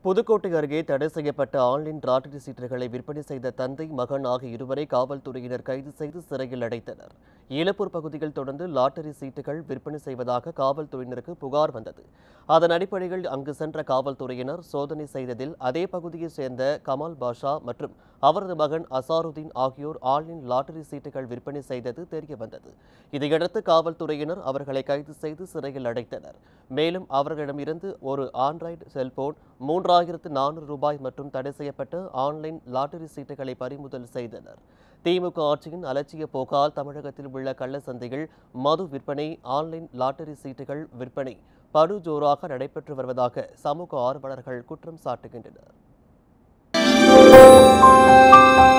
புதுக்கோட்டை அருகே தடை செய்யப்பட்ட ஆன்லைன் லாட்டரி சீட்டுகளை விற்பனை செய்த தந்தை மகன் ஆகிய இருவரை காவல்துறையினர் கைது செய்து சிறையில் அடைத்தனர் ஈலப்பூர் பகுதியில் தொடர்ந்து லாட்டரி சீட்டுகள் விற்பனை செய்வதாக காவல்துறையினருக்கு புகார் வந்தது அதன் அடிப்படையில் அங்கு சென்ற காவல்துறையினர் சோதனை செய்ததில் அதே பகுதியைச் சேர்ந்த கமால் பாஷா மற்றும் அவரது மகன் அசாருதீன் ஆகியோர் ஆன்லைன் லாட்டரி சீட்டுகள் விற்பனை செய்தது தெரியவந்தது இதையடுத்து காவல்துறையினர் அவர்களை கைது செய்து சிறையில் அடைத்தனர் மேலும் அவர்களிடமிருந்து ஒரு ஆண்ட்ராய்டு செல்போன் மூன்றாயிரத்து நானூறு ரூபாய் மற்றும் தடை செய்யப்பட்ட ஆன்லைன் லாட்டரி சீட்டுகளை பறிமுதல் செய்தனர் திமுக ஆட்சியின் அலட்சிய போக்கால் தமிழகத்தில் உள்ள கள்ளச்சந்தைகள் மது விற்பனை ஆன்லைன் லாட்டரி சீட்டுகள் விற்பனை படுஜோராக நடைபெற்று வருவதாக சமூக ஆர்வலர்கள் குற்றம் சாட்டுகின்றனர்